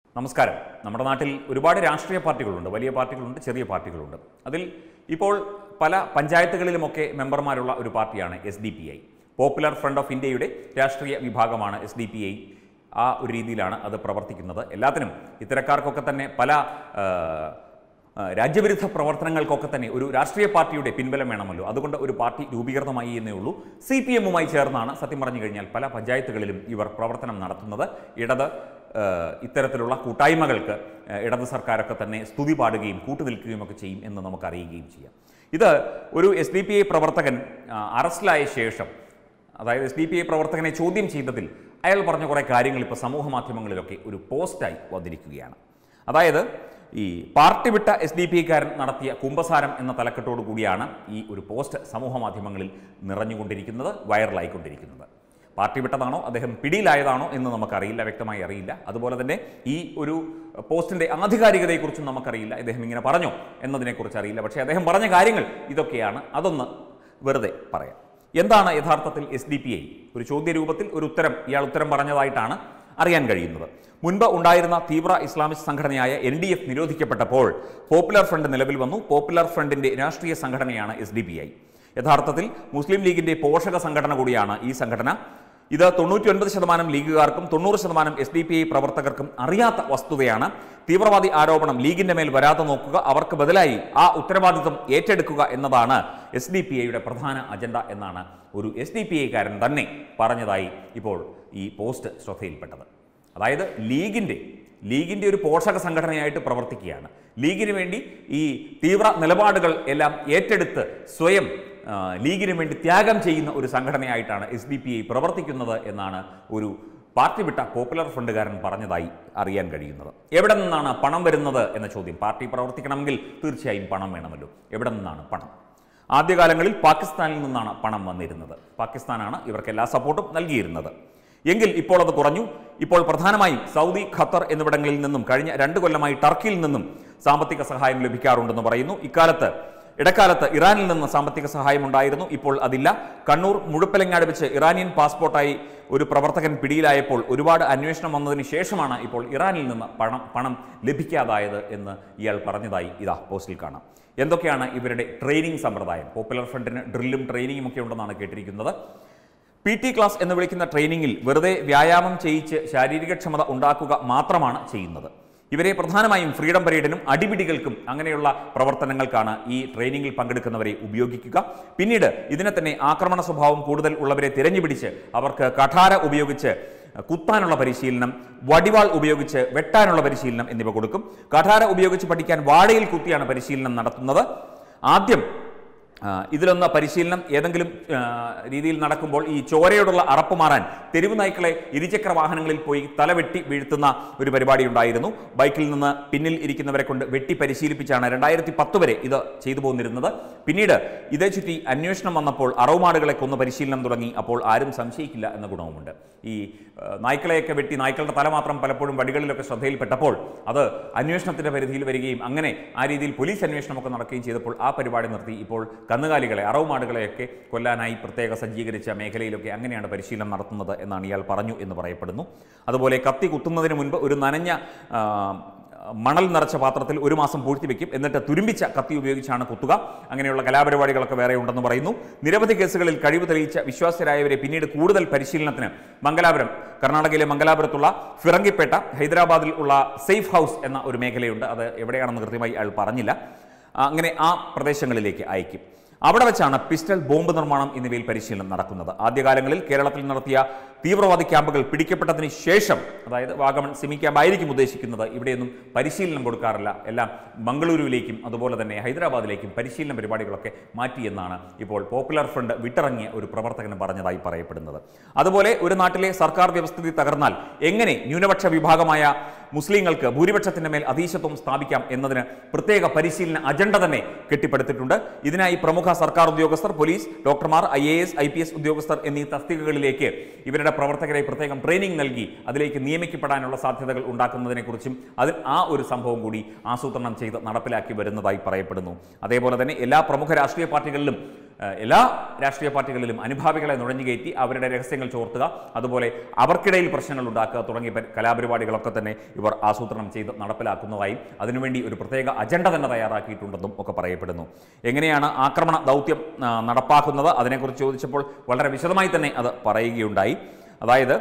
നമസ്കാരം നമ്മുടെ നാട്ടിൽ ഒരുപാട് രാഷ്ട്രീയ പാർട്ടികളുണ്ട് വലിയ പാർട്ടികളുണ്ട് ചെറിയ പാർട്ടികളുണ്ട് അതിൽ ഇപ്പോൾ പല പഞ്ചായത്തുകളിലുമൊക്കെ മെമ്പർമാരുള്ള ഒരു പാർട്ടിയാണ് S D P I popular front of ഇന്ത്യയുടെ രാഷ്ട്രീയ വിഭാഗമാണ് എസ് ഡി പി ഐ ആ ഒരു രീതിയിലാണ് അത് പ്രവർത്തിക്കുന്നത് എല്ലാത്തിനും ഇത്തരക്കാർക്കൊക്കെ തന്നെ പല ആ, ആ, രാജ്യവിരുദ്ധ പ്രവർത്തനങ്ങൾക്കൊക്കെ തന്നെ ഒരു രാഷ്ട്രീയ പാർട്ടിയുടെ പിൻബലം വേണമല്ലോ അതുകൊണ്ട് ഒരു പാർട്ടി രൂപീകൃതമായി എന്നേ ഉള്ളൂ സി പി എമ്മുമായി ചേർന്നാണ് സത്യം പറഞ്ഞു കഴിഞ്ഞാൽ പല പഞ്ചായത്തുകളിലും ഇവർ പ്രവർത്തനം നടത്തുന്നത് ഇടത് ആ, ഇത്തരത്തിലുള്ള കൂട്ടായ്മകൾക്ക് ആ, ഇടത് സർക്കാരൊക്കെ തന്നെ സ്തുതി പാടുകയും കൂട്ടുനിൽക്കുകയും ഒക്കെ ചെയ്യും എന്ന് നമുക്ക് അറിയുകയും ചെയ്യാം ഇത് ഒരു എസ് ഡി പി ഐ പ്രവർത്തകൻ ആ, അറസ്റ്റിലായ ശേഷം അതായത് എസ് ഡി പി ഐ പ്രവർത്തകനെ ചോദ്യം ചെയ്തതിൽ അയാൾ പറഞ്ഞ കുറേ കാര്യങ്ങൾ ഇപ്പോൾ സമൂഹ മാധ്യമങ്ങളിലൊക്കെ ഒരു പോസ്റ്റായി വന്നിരിക്കുകയാണ് അതായത് ഈ പാർട്ടി വിട്ട എസ് ഡി പി ഐക്കാരൻ നടത്തിയ കുംഭസാരം എന്ന തലക്കെട്ടോടു കൂടിയാണ് ഈ ഒരു പോസ്റ്റ് സമൂഹ മാധ്യമങ്ങളിൽ നിറഞ്ഞുകൊണ്ടിരിക്കുന്നത് വൈറലായിക്കൊണ്ടിരിക്കുന്നത് പാർട്ടി വിട്ടതാണോ അദ്ദേഹം പിടിയിലായതാണോ എന്ന് നമുക്കറിയില്ല വ്യക്തമായി അറിയില്ല അതുപോലെ തന്നെ ഈ ഒരു പോസ്റ്റിൻ്റെ ആധികാരികതയെക്കുറിച്ചും നമുക്കറിയില്ല അദ്ദേഹം ഇങ്ങനെ പറഞ്ഞോ എന്നതിനെക്കുറിച്ച് അറിയില്ല പക്ഷേ അദ്ദേഹം പറഞ്ഞ കാര്യങ്ങൾ ഇതൊക്കെയാണ് അതൊന്ന് വെറുതെ പറയാം എന്താണ് യഥാർത്ഥത്തിൽ എസ് ഡി പി ഐ ഒരു ചോദ്യ രൂപത്തിൽ ഒരു ഉത്തരം ഇയാൾ ഉത്തരം പറഞ്ഞതായിട്ടാണ് അറിയാൻ കഴിയുന്നത് മുൻപ് ഉണ്ടായിരുന്ന തീവ്ര ഇസ്ലാമിസ്റ്റ് സംഘടനയായ എൻ ഡി എഫ് നിരോധിക്കപ്പെട്ടപ്പോൾ പോപ്പുലർ ഫ്രണ്ട് നിലവിൽ വന്നു പോപ്പുലർ ഫ്രണ്ടിന്റെ രാഷ്ട്രീയ സംഘടനയാണ് എസ് ഡി പി ഐ യഥാർത്ഥത്തിൽ മുസ്ലിം ലീഗിന്റെ പോഷക സംഘടന കൂടിയാണ് ഈ സംഘടന ഇത് തൊണ്ണൂറ്റി ഒൻപത് ശതമാനം ലീഗുകാർക്കും തൊണ്ണൂറ് ശതമാനം എസ് ഡി പി ഐ പ്രവർത്തകർക്കും അറിയാത്ത വസ്തുതയാണ് തീവ്രവാദി ആരോപണം ലീഗിന്റെ മേൽ വരാതെ നോക്കുക അവർക്ക് ബദലായി ആ ഉത്തരവാദിത്വം ഏറ്റെടുക്കുക എന്നതാണ് എസ് ഡി പി ഐയുടെ പ്രധാന അജണ്ട എന്നാണ് ഒരു എസ് ഡി പി ഐക്കാരൻ തന്നെ പറഞ്ഞതായി ഇപ്പോൾ ഈ പോസ്റ്റ് ശ്രദ്ധയിൽപ്പെട്ടത് അതായത് ലീഗിൻ്റെ ലീഗിൻ്റെ ഒരു പോഷക സംഘടനയായിട്ട് പ്രവർത്തിക്കുകയാണ് ലീഗിന് വേണ്ടി ഈ തീവ്ര നിലപാടുകൾ എല്ലാം ഏറ്റെടുത്ത് സ്വയം ആ, ലീഗിന് വേണ്ടി ത്യാഗം ചെയ്യുന്ന ഒരു സംഘടനയായിട്ടാണ് എസ് ഡി പി ഐ പ്രവർത്തിക്കുന്നത് എന്നാണ് ഒരു പാർട്ടി വിട്ട പോപ്പുലർ ഫ്രണ്ടുകാരൻ പറഞ്ഞതായി അറിയാൻ കഴിയുന്നത് എവിടെ നിന്നാണ് പണം വരുന്നത് എന്ന ചോദ്യം പാർട്ടി പ്രവർത്തിക്കണമെങ്കിൽ തീർച്ചയായും പണം വേണമല്ലോ എവിടെ നിന്നാണ് പണം ആദ്യകാലങ്ങളിൽ പാകിസ്ഥാനിൽ നിന്നാണ് പണം വന്നിരുന്നത് പാകിസ്ഥാനാണ് ഇവർക്ക് എല്ലാ സപ്പോർട്ടും നൽകിയിരുന്നത് എങ്കിൽ ഇപ്പോൾ അത് കുറഞ്ഞു ഇപ്പോൾ പ്രധാനമായും സൗദി ഖത്തർ എന്നിവിടങ്ങളിൽ നിന്നും കഴിഞ്ഞ രണ്ട് കൊല്ലമായി ടർക്കിയിൽ നിന്നും സാമ്പത്തിക സഹായം ലഭിക്കാറുണ്ടെന്ന് പറയുന്നു ഇക്കാലത്ത് ഇടക്കാലത്ത് ഇറാനിൽ നിന്ന് സാമ്പത്തിക സഹായം ഉണ്ടായിരുന്നു ഇപ്പോൾ അതില്ല കണ്ണൂർ മുഴുപ്പലങ്ങാട് വെച്ച് ഇറാനിയൻ പാസ്പോർട്ടായി ഒരു പ്രവർത്തകൻ പിടിയിലായപ്പോൾ ഒരുപാട് അന്വേഷണം വന്നതിന് ശേഷമാണ് ഇപ്പോൾ ഇറാനിൽ നിന്ന് പണം പണം ലഭിക്കാതായത് എന്ന് ഇയാൾ പറഞ്ഞതായി ഇതാ പോസ്റ്റിൽ കാണാം എന്തൊക്കെയാണ് ഇവരുടെ ട്രെയിനിങ് സമ്പ്രദായം പോപ്പുലർ ഫ്രണ്ടിന് ഡ്രില്ലും ട്രെയിനിങ്ങും ഒക്കെ ഉണ്ടെന്നാണ് കേട്ടിരിക്കുന്നത് പി ടി ക്ലാസ് എന്ന് വിളിക്കുന്ന ട്രെയിനിങ്ങിൽ വെറുതെ വ്യായാമം ചെയ്യിച്ച് ശാരീരികക്ഷമത ഉണ്ടാക്കുക മാത്രമാണ് ചെയ്യുന്നത് ഇവരെ പ്രധാനമായും ഫ്രീഡം പരേഡിനും അടിപിടികൾക്കും അങ്ങനെയുള്ള പ്രവർത്തനങ്ങൾക്കാണ് ഈ ട്രെയിനിങ്ങിൽ പങ്കെടുക്കുന്നവരെ ഉപയോഗിക്കുക പിന്നീട് ഇതിനെ തന്നെ ആക്രമണ സ്വഭാവം കൂടുതൽ ഉള്ളവരെ തിരഞ്ഞുപിടിച്ച് അവർക്ക് കഠാര ഉപയോഗിച്ച് കുത്താനുള്ള പരിശീലനം വടിവാൾ ഉപയോഗിച്ച് വെട്ടാനുള്ള പരിശീലനം എന്നിവ കൊടുക്കും കഠാര ഉപയോഗിച്ച് പഠിക്കാൻ വാഴയിൽ കുത്തിയാണ് പരിശീലനം നടത്തുന്നത് ആദ്യം ആ, ഇതിലൊന്ന് പരിശീലനം ഏതെങ്കിലും ആ, രീതിയിൽ നടക്കുമ്പോൾ ഈ ചോരയോടുള്ള അറപ്പ് മാറാൻ തെരുവ് നായ്ക്കളെ ഇരുചക്ര വാഹനങ്ങളിൽ പോയി തലവെട്ടി വീഴ്ത്തുന്ന ഒരു പരിപാടി ഉണ്ടായിരുന്നു ബൈക്കിൽ നിന്ന് പിന്നിൽ ഇരിക്കുന്നവരെ കൊണ്ട് വെട്ടി പരിശീലിപ്പിച്ചാണ് രണ്ടായിരത്തി പത്ത് വരെ ഇത് ചെയ്തു പോന്നിരുന്നത് പിന്നീട് ഇതേ ചുറ്റി അന്വേഷണം വന്നപ്പോൾ അറവുമാടുകളെ കൊന്ന് പരിശീലനം തുടങ്ങി അപ്പോൾ ആരും സംശയിക്കില്ല എന്ന ഗുണവുമുണ്ട് ഈ ആ, നായ്ക്കളെയൊക്കെ വെട്ടി നായ്ക്കളുടെ തല മാത്രം പലപ്പോഴും വടികളിലൊക്കെ ശ്രദ്ധയിൽപ്പെട്ടപ്പോൾ അത് അന്വേഷണത്തിന്റെ പരിധിയിൽ വരികയും അങ്ങനെ ആ രീതിയിൽ പോലീസ് അന്വേഷണമൊക്കെ നടക്കുകയും ചെയ്തപ്പോൾ ആ പരിപാടി നിർത്തി ഇപ്പോൾ കന്നുകാലികളെ അറവുമാടുകളെയൊക്കെ കൊല്ലാനായി പ്രത്യേക സജ്ജീകരിച്ച മേഖലയിലൊക്കെ അങ്ങനെയാണ് പരിശീലനം നടത്തുന്നത് എന്നാണ് ഇയാൾ പറഞ്ഞു എന്ന് പറയപ്പെടുന്നു അതുപോലെ കത്തി കുത്തുന്നതിന് മുൻപ് ഒരു നനഞ്ഞ ആ, മണൽ നിറച്ച പാത്രത്തിൽ ഒരു മാസം പൂഴ്ത്തിവെക്കും എന്നിട്ട് തുരുമ്പിച്ച കത്തി ഉപയോഗിച്ചാണ് കുത്തുക അങ്ങനെയുള്ള കലാപരിപാടികളൊക്കെ വേറെ ഉണ്ടെന്ന് പറയുന്നു നിരവധി കേസുകളിൽ കഴിവ് തെളിയിച്ച വിശ്വാസ്യരായവരെ പിന്നീട് കൂടുതൽ പരിശീലനത്തിന് മംഗലാപുരം കർണാടകയിലെ മംഗലാപുരത്തുള്ള ഫിറങ്കിപ്പേട്ട ഹൈദരാബാദിൽ ഉള്ള സേഫ് ഹൗസ് എന്ന ഒരു മേഖലയുണ്ട് അത് എവിടെയാണെന്ന് കൃത്യമായി അയാൾ പറഞ്ഞില്ല അങ്ങനെ ആ പ്രദേശങ്ങളിലേക്ക് അയക്കും അവിടെ വെച്ചാണ് പിസ്റ്റൾ ബോംബ് നിർമ്മാണം എന്നിവയിൽ പരിശീലനം നടക്കുന്നത് ആദ്യകാലങ്ങളിൽ കേരളത്തിൽ നടത്തിയ തീവ്രവാദി ക്യാമ്പുകൾ പിടിക്കപ്പെട്ടതിന് ശേഷം അതായത് വാഗമൺ സെമി ക്യാമ്പ് ആയിരിക്കും ഉദ്ദേശിക്കുന്നത് ഇവിടെയൊന്നും പരിശീലനം കൊടുക്കാറില്ല എല്ലാം മംഗളൂരുവിലേക്കും അതുപോലെ തന്നെ ഹൈദരാബാദിലേക്കും പരിശീലന പരിപാടികളൊക്കെ മാറ്റി എന്നാണ് ഇപ്പോൾ പോപ്പുലർ ഫ്രണ്ട് വിട്ടിറങ്ങിയ ഒരു പ്രവർത്തകന് പറഞ്ഞതായി പറയപ്പെടുന്നത് അതുപോലെ ഒരു നാട്ടിലെ സർക്കാർ വ്യവസ്ഥിതി തകർന്നാൽ എങ്ങനെ ന്യൂനപക്ഷ വിഭാഗമായ മുസ്ലിങ്ങൾക്ക് ഭൂരിപക്ഷത്തിന്റെ മേൽ അധീശത്വം സ്ഥാപിക്കാം എന്നതിന് പ്രത്യേക പരിശീലന അജണ്ട തന്നെ കെട്ടിപ്പടുത്തിട്ടുണ്ട് ഇതിനായി പ്രമുഖ സർക്കാർ ഉദ്യോഗസ്ഥർ പോലീസ് ഡോക്ടർമാർ I A S I P S ഉദ്യോഗസ്ഥർ എന്നീ തസ്തികകളിലേക്ക് ഇവരുടെ പ്രവർത്തകരെ പ്രത്യേകം ട്രെയിനിങ് നൽകി അതിലേക്ക് നിയമിക്കപ്പെടാനുള്ള സാധ്യതകൾ ഉണ്ടാക്കുന്നതിനെക്കുറിച്ചും അതിൽ ആ ഒരു സംഭവം കൂടി ആസൂത്രണം ചെയ്ത് നടപ്പിലാക്കി വരുന്നതായി പറയപ്പെടുന്നു അതേപോലെ തന്നെ എല്ലാ പ്രമുഖ രാഷ്ട്രീയ പാർട്ടികളിലും ഏഹ്, എല്ലാ രാഷ്ട്രീയ പാർട്ടികളിലും അനുഭാവികളെ നുഴഞ്ഞുകയറ്റി അവരുടെ രഹസ്യങ്ങൾ ചോർത്തുക അതുപോലെ അവർക്കിടയിൽ പ്രശ്നങ്ങൾ ഉണ്ടാക്കുക തുടങ്ങിയ പരി- കലാപരിപാടികളൊക്കെ തന്നെ ഇവർ ആസൂത്രണം ചെയ്ത് നടപ്പിലാക്കുന്നതായും അതിനുവേണ്ടി ഒരു പ്രത്യേക അജണ്ട തന്നെ തയ്യാറാക്കിയിട്ടുണ്ടെന്നും ഒക്കെ പറയപ്പെടുന്നു എങ്ങനെയാണ് ആക്രമണ ദൗത്യം ആ, നടപ്പാക്കുന്നത് അതിനെക്കുറിച്ച് ചോദിച്ചപ്പോൾ വളരെ വിശദമായി തന്നെ അത് പറയുകയുണ്ടായി അതായത്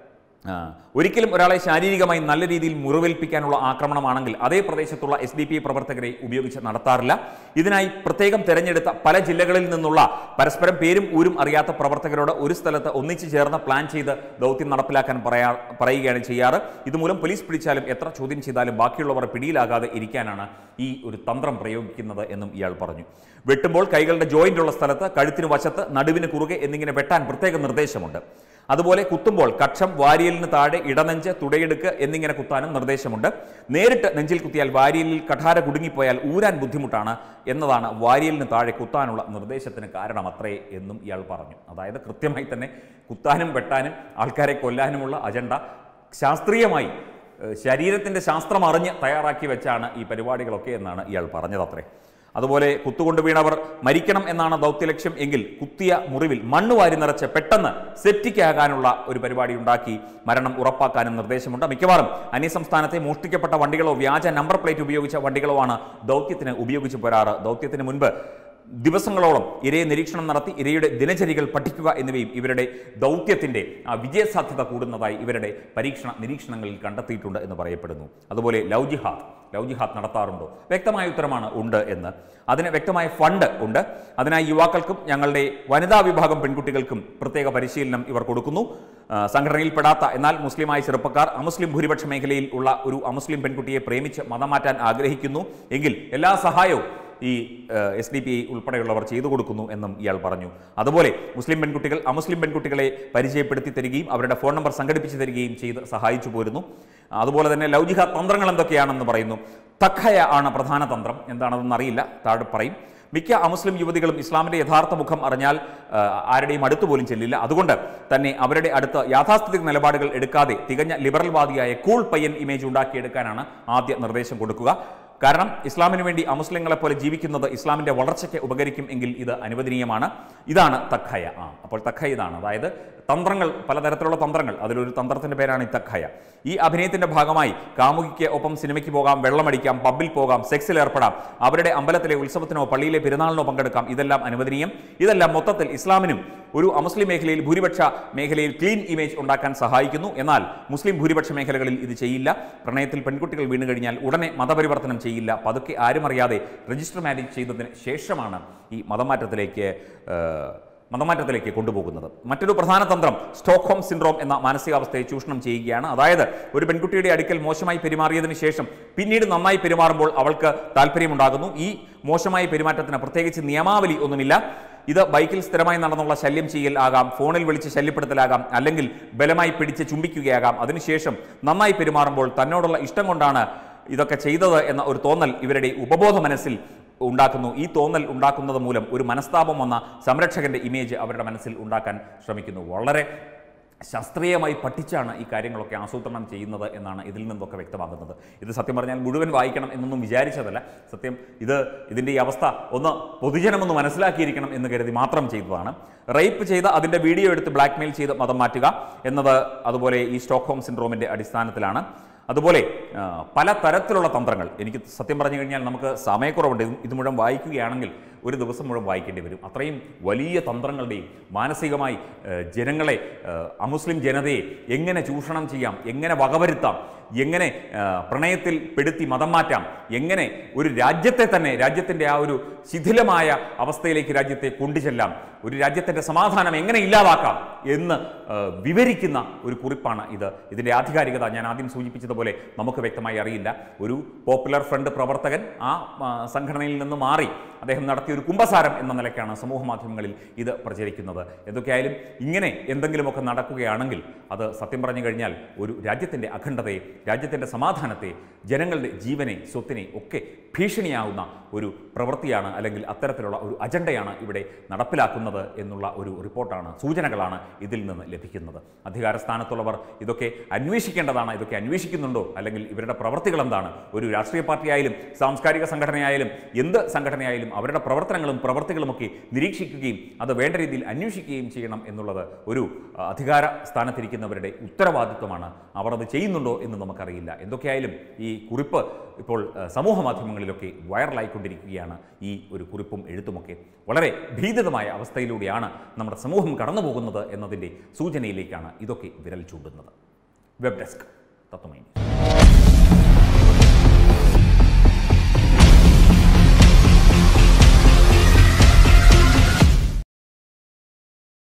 ആ, ഒരിക്കലും ഒരാളെ ശാരീരികമായി നല്ല രീതിയിൽ മുറിവേൽപ്പിക്കാനുള്ള ആക്രമണമാണെങ്കിൽ അതേ പ്രദേശത്തുള്ള എസ് ഡി പി പ്രവർത്തകരെ ഉപയോഗിച്ച് നടത്താറില്ല ഇതിനായി പ്രത്യേകം തെരഞ്ഞെടുത്ത പല ജില്ലകളിൽ നിന്നുള്ള പരസ്പരം പേരും ഊരും അറിയാത്ത പ്രവർത്തകരോട് ഒരു സ്ഥലത്ത് ഒന്നിച്ചു ചേർന്ന് പ്ലാൻ ചെയ്ത് ദൗത്യം നടപ്പിലാക്കാൻ പറയാ പറയുകയാണ് ചെയ്യാറ് ഇതുമൂലം പോലീസ് പിടിച്ചാലും എത്ര ചോദ്യം ചെയ്താലും ബാക്കിയുള്ളവർ പിടിയിലാകാതെ ഇരിക്കാനാണ് ഈ ഒരു തന്ത്രം പ്രയോഗിക്കുന്നത് എന്നും ഇയാൾ പറഞ്ഞു വെട്ടുമ്പോൾ കൈകളുടെ ജോയിന്റ് ഉള്ള സ്ഥലത്ത് കഴുത്തിന് വശത്ത് നടുവിന് കുറുകെ എന്നിങ്ങനെ വെട്ടാൻ പ്രത്യേക നിർദ്ദേശമുണ്ട് അതുപോലെ കുത്തുമ്പോൾ കക്ഷം വാരിയലിന് താഴെ ഇടനെഞ്ച് തുടയെടുക്ക് എന്നിങ്ങനെ കുത്താനും നിർദ്ദേശമുണ്ട് നേരിട്ട് നെഞ്ചിൽ കുത്തിയാൽ വാരിയലിൽ കഠാര കുടുങ്ങിപ്പോയാൽ ഊരാൻ ബുദ്ധിമുട്ടാണ് എന്നതാണ് വാരിയലിന് താഴെ കുത്താനുള്ള നിർദ്ദേശത്തിന് കാരണം അത്രേ എന്നും ഇയാൾ പറഞ്ഞു അതായത് കൃത്യമായി തന്നെ കുത്താനും വെട്ടാനും ആൾക്കാരെ കൊല്ലാനുമുള്ള അജണ്ട ശാസ്ത്രീയമായി ഏഹ്, ശരീരത്തിൻ്റെ ശാസ്ത്രം അറിഞ്ഞ് തയ്യാറാക്കി വെച്ചാണ് ഈ പരിപാടികളൊക്കെ എന്നാണ് ഇയാൾ പറഞ്ഞതത്രേ അതുപോലെ കുത്തുകൊണ്ട് വീണവർ മരിക്കണം എന്നാണ് ദൗത്യലക്ഷ്യം എങ്കിൽ കുത്തിയ മുറിവിൽ മണ്ണ് വാരി നിറച്ച് പെട്ടെന്ന് സെറ്റിക്കാകാനുള്ള ഒരു പരിപാടി ഉണ്ടാക്കി മരണം ഉറപ്പാക്കാനും നിർദ്ദേശമുണ്ട് മിക്കവാറും അന്യസംസ്ഥാനത്തെ മോഷ്ടിക്കപ്പെട്ട വണ്ടികളോ വ്യാജ നമ്പർ പ്ലേറ്റ് ഉപയോഗിച്ച വണ്ടികളോ ആണ് ദൗത്യത്തിന് ഉപയോഗിച്ചു പോരാറ് ദൗത്യത്തിന് മുൻപ് ദിവസങ്ങളോളം ഇരയെ നിരീക്ഷണം നടത്തി ഇരയുടെ ദിനചര്യകൾ പഠിക്കുക എന്നിവയും ഇവരുടെ ദൗത്യത്തിന്റെ ആ വിജയസാധ്യത കൂടുന്നതായി ഇവരുടെ പരീക്ഷണ നിരീക്ഷണങ്ങളിൽ കണ്ടെത്തിയിട്ടുണ്ട് എന്ന് പറയപ്പെടുന്നു അതുപോലെ ലവ് ജിഹാദ് ലവ് ജിഹാദ് നടത്താറുണ്ടോ വ്യക്തമായ ഉത്തരമാണ് ഉണ്ട് എന്ന് അതിന് വ്യക്തമായ ഫണ്ട് ഉണ്ട് അതിനായി യുവാക്കൾക്കും ഞങ്ങളുടെ വനിതാ വിഭാഗം പെൺകുട്ടികൾക്കും പ്രത്യേക പരിശീലനം ഇവർ കൊടുക്കുന്നു ആ, സംഘടനയിൽപ്പെടാത്ത എന്നാൽ മുസ്ലിമായ ചെറുപ്പക്കാർ അമുസ്ലിം ഭൂരിപക്ഷ മേഖലയിൽ ഉള്ള ഒരു അമുസ്ലിം പെൺകുട്ടിയെ പ്രേമിച്ച് മതം മാറ്റാൻ ആഗ്രഹിക്കുന്നു എങ്കിൽ എല്ലാ സഹായവും ഈ എസ് ഡി പി ഐ ഉൾപ്പെടെയുള്ളവർ ചെയ്തു കൊടുക്കുന്നു എന്നും ഇയാൾ പറഞ്ഞു അതുപോലെ മുസ്ലിം പെൺകുട്ടികൾ അമുസ്ലിം പെൺകുട്ടികളെ പരിചയപ്പെടുത്തി തരികയും അവരുടെ ഫോൺ നമ്പർ സംഘടിപ്പിച്ച് തരികയും ചെയ്ത് സഹായിച്ചു പോരുന്നു അതുപോലെ തന്നെ ലൗകിക തന്ത്രങ്ങൾ എന്തൊക്കെയാണെന്ന് പറയുന്നു തഖയ ആണ് പ്രധാന തന്ത്രം എന്താണെന്ന് അറിയില്ല താഴെ പറയും മിക്ക അമുസ്ലിം യുവതികളും ഇസ്ലാമിന്റെ യഥാർത്ഥ മുഖം അറിഞ്ഞാൽ ആ, ആരുടെയും അടുത്ത് പോലും ചെല്ലില്ല അതുകൊണ്ട് തന്നെ അവരുടെ അടുത്ത് യാഥാസ്ഥിതിക നിലപാടുകൾ എടുക്കാതെ തികഞ്ഞ ലിബറൽവാദിയായ കൂൾ പയ്യൻ ഇമേജ് ഉണ്ടാക്കിയെടുക്കാനാണ് ആദ്യ നിർദ്ദേശം കൊടുക്കുക കാരണം ഇസ്ലാമിന് വേണ്ടി അമുസ്ലിങ്ങളെ പോലെ ജീവിക്കുന്നത് ഇസ്ലാമിന്റെ വളർച്ചയ്ക്ക് ഉപകരിക്കും എങ്കിൽ ഇത് അനുവദനീയമാണ് ഇതാണ് തഖയ ആ അപ്പോൾ തഖയ ഇതാണ് അതായത് തന്ത്രങ്ങൾ പലതരത്തിലുള്ള തന്ത്രങ്ങൾ അതിലൊരു തന്ത്രത്തിന്റെ പേരാണ് ഈ തഖയ ഈ അഭിനയത്തിന്റെ ഭാഗമായി കാമുകിക്ക് ഒപ്പം സിനിമയ്ക്ക് പോകാം വെള്ളമടിക്കാം പബ്ബിൽ പോകാം സെക്സിൽ ഏർപ്പെടാം അവരുടെ അമ്പലത്തിലെ ഉത്സവത്തിനോ പള്ളിയിലെ പെരുന്നാളിനോ പങ്കെടുക്കാം ഇതെല്ലാം അനുവദനീയം ഇതെല്ലാം മൊത്തത്തിൽ ഇസ്ലാമിനും ഒരു അമുസ്ലിം മേഖലയിൽ ഭൂരിപക്ഷ മേഖലയിൽ ക്ലീൻ ഇമേജ് ഉണ്ടാക്കാൻ സഹായിക്കുന്നു എന്നാൽ മുസ്ലിം ഭൂരിപക്ഷ മേഖലകളിൽ ഇത് ചെയ്യില്ല പ്രണയത്തിൽ പെൺകുട്ടികൾ വീണു കഴിഞ്ഞാൽ ഉടനെ മതപരിവർത്തനം ചെയ്യില്ല പതുക്കെ ആരും അറിയാതെ രജിസ്റ്റർ മാരേജ് ചെയ്തതിന് ശേഷമാണ് ഈ മതമാറ്റത്തിലേക്ക് ഏഹ്, മതമാറ്റത്തിലേക്ക് കൊണ്ടുപോകുന്നത് മറ്റൊരു പ്രധാന തന്ത്രം സ്റ്റോക്ക്ഹോം സിൻഡ്രോം എന്ന മാനസികാവസ്ഥയെ ചൂഷണം ചെയ്യുകയാണ് അതായത് ഒരു പെൺകുട്ടിയുടെ അടുക്കൽ മോശമായി പെരുമാറിയതിനു ശേഷം പിന്നീട് നന്നായി പെരുമാറുമ്പോൾ അവൾക്ക് താല്പര്യമുണ്ടാകുന്നു ഈ മോശമായ പെരുമാറ്റത്തിന് പ്രത്യേകിച്ച് നിയമാവലി ഒന്നുമില്ല ഇത് ബൈക്കിൽ സ്ഥിരമായി നടന്നുള്ള ശല്യം ചെയ്യൽ ആകാം ഫോണിൽ വിളിച്ച് ശല്യപ്പെടുത്തലാകാം അല്ലെങ്കിൽ ബലമായി പിടിച്ച് ചുംബിക്കുകയാകാം അതിനുശേഷം നന്നായി പെരുമാറുമ്പോൾ തന്നോടുള്ള ഇഷ്ടം കൊണ്ടാണ് ഇതൊക്കെ ചെയ്തത് എന്ന ഒരു തോന്നൽ ഇവരുടെ ഉപബോധ മനസ്സിൽ ഉണ്ടാക്കുന്നു ഈ തോന്നൽ ഉണ്ടാക്കുന്നത് മൂലം ഒരു മനസ്താപം വന്ന സംരക്ഷകന്റെ ഇമേജ് അവരുടെ മനസ്സിൽ ഉണ്ടാക്കാൻ ശ്രമിക്കുന്നു വളരെ ശാസ്ത്രീയമായി പഠിച്ചാണ് ഈ കാര്യങ്ങളൊക്കെ ആസൂത്രണം ചെയ്യുന്നത് എന്നാണ് ഇതിൽ നിന്നൊക്കെ വ്യക്തമാകുന്നത് ഇത് സത്യം പറഞ്ഞാൽ മുഴുവൻ വായിക്കണം എന്നൊന്നും വിചാരിച്ചതല്ല സത്യം ഇത് ഇതിൻ്റെ ഈ അവസ്ഥ ഒന്ന് പൊതുജനമൊന്ന് മനസ്സിലാക്കിയിരിക്കണം എന്ന് കരുതി മാത്രം ചെയ്തതാണ് റേപ്പ് ചെയ്ത് അതിൻ്റെ വീഡിയോ എടുത്ത് ബ്ലാക്ക്മെയിൽ ചെയ്ത് മതം മാറ്റുക എന്നത് അതുപോലെ ഈ സ്റ്റോക്ക്ഹോം സിൻഡ്രോമിൻ്റെ അടിസ്ഥാനത്തിലാണ് അതുപോലെ ആ, പല തരത്തിലുള്ള തന്ത്രങ്ങൾ എനിക്ക് സത്യം പറഞ്ഞു കഴിഞ്ഞാൽ നമുക്ക് സമയക്കുറവുണ്ട് ഇത് ഇത് മുഴുവൻ വായിക്കുകയാണെങ്കിൽ ഒരു ദിവസം മുഴുവൻ വായിക്കേണ്ടി വരും അത്രയും വലിയ തന്ത്രങ്ങളുടെയും മാനസികമായി ആ, ജനങ്ങളെ ആ, അമുസ്ലിം ജനതയെ എങ്ങനെ ചൂഷണം ചെയ്യാം എങ്ങനെ വകവരുത്താം എങ്ങനെ ആ, പ്രണയത്തിൽ പെടുത്തി മതം മാറ്റാം എങ്ങനെ ഒരു രാജ്യത്തെ തന്നെ രാജ്യത്തിൻ്റെ ആ ഒരു ശിഥിലമായ അവസ്ഥയിലേക്ക് രാജ്യത്തെ കൊണ്ടുചെല്ലാം ഒരു രാജ്യത്തിൻ്റെ സമാധാനം എങ്ങനെ ഇല്ലാതാക്കാം എന്ന് ആ, വിവരിക്കുന്ന ഒരു കുറിപ്പാണ് ഇത് ഇതിൻ്റെ ആധികാരികത ഞാൻ ആദ്യം സൂചിപ്പിച്ചതുപോലെ നമുക്ക് വ്യക്തമായി അറിയില്ല ഒരു പോപ്പുലർ ഫ്രണ്ട് പ്രവർത്തകൻ ആ ആ, സംഘടനയിൽ നിന്ന് മാറി അദ്ദേഹം നടത്തിയ ഒരു കുംഭസാരം എന്ന നിലയ്ക്കാണ് സമൂഹ മാധ്യമങ്ങളിൽ ഇത് പ്രചരിക്കുന്നത് എന്തൊക്കെയായാലും ഇങ്ങനെ എന്തെങ്കിലുമൊക്കെ നടക്കുകയാണെങ്കിൽ അത് സത്യം പറഞ്ഞു കഴിഞ്ഞാൽ ഒരു രാജ്യത്തിൻ്റെ അഖണ്ഡതയെ രാജ്യത്തിൻ്റെ സമാധാനത്തെ ജനങ്ങളുടെ ജീവനെ സ്വത്തിനെ ഒക്കെ ഭീഷണിയാവുന്ന ഒരു പ്രവൃത്തിയാണ് അല്ലെങ്കിൽ അത്തരത്തിലുള്ള ഒരു അജണ്ടയാണ് ഇവിടെ നടപ്പിലാക്കുന്നത് എന്നുള്ള ഒരു റിപ്പോർട്ടാണ് സൂചനകളാണ് ഇതിൽ നിന്ന് ലഭിക്കുന്നത് അധികാര സ്ഥാനത്തുള്ളവർ ഇതൊക്കെ അന്വേഷിക്കേണ്ടതാണ് ഇതൊക്കെ അന്വേഷിക്കുന്നുണ്ടോ അല്ലെങ്കിൽ ഇവരുടെ പ്രവർത്തികൾ എന്താണ് ഒരു രാഷ്ട്രീയ പാർട്ടിയായാലും സാംസ്കാരിക സംഘടനയായാലും എന്ത് സംഘടനയായാലും അവരുടെ പ്രവർത്തി പ്രവർത്തനങ്ങളും പ്രവർത്തികളുമൊക്കെ നിരീക്ഷിക്കുകയും അത് വേണ്ട രീതിയിൽ അന്വേഷിക്കുകയും ചെയ്യണം എന്നുള്ളത് ഒരു ആ, അധികാര സ്ഥാനത്തിരിക്കുന്നവരുടെ ഉത്തരവാദിത്വമാണ് അവർ അത് ചെയ്യുന്നുണ്ടോ എന്ന് നമുക്കറിയില്ല എന്തൊക്കെയായാലും ഈ കുറിപ്പ് ഇപ്പോൾ ആ, സമൂഹ മാധ്യമങ്ങളിലൊക്കെ വൈറലായിക്കൊണ്ടിരിക്കുകയാണ് ഈ ഒരു കുറിപ്പും എഴുത്തുമൊക്കെ വളരെ ഭീതിതമായ അവസ്ഥയിലൂടെയാണ് നമ്മുടെ സമൂഹം കടന്നു പോകുന്നത് എന്നതിൻ്റെ സൂചനയിലേക്കാണ് ഇതൊക്കെ വിരൽ ചൂണ്ടുന്നത് വെബ് ഡെസ്ക് തത്വമൈ ന്യൂസ്